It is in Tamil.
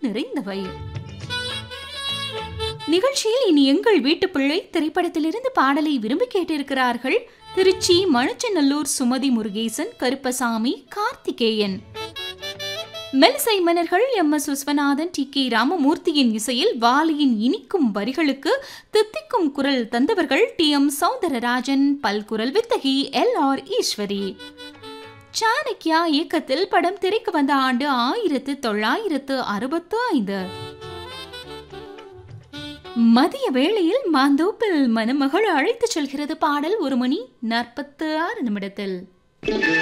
நிறைந்தவை நிகழ்ச்சியில் இனி எங்கள் வீட்டு பிள்ளை திரைப்படத்திலிருந்து பாடலை விரும்பி கேட்டிருக்கிறார்கள் திருச்சி மணச்சநல்லூர் சுமதி முருகேசன் கருப்பசாமி கார்த்திகேயன் மெல்சை மன்னர்கள் M S Viswanathan T K ராமமூர்த்தியின் இசையில் வாலியின் இனிக்கும் வரிகளுக்கு தித்திக்கும் குரல் தந்தவர்கள் டி எம் சௌந்தரராஜன் பல்குரல் வித்தகி எல் ஆர் ஈஸ்வரி சாணக்கியா இயக்கத்தில் படம் திரைக்கு வந்த ஆண்டு ஆயிரத்து தொள்ளாயிரத்து அறுபத்து ஐந்து மதிய வேளையில் மாந்தோப்பில் மணமகள் அழைத்துச் செல்கிறது பாடல் ஒரு மணி நாற்பத்து ஆறு நிமிடத்தில்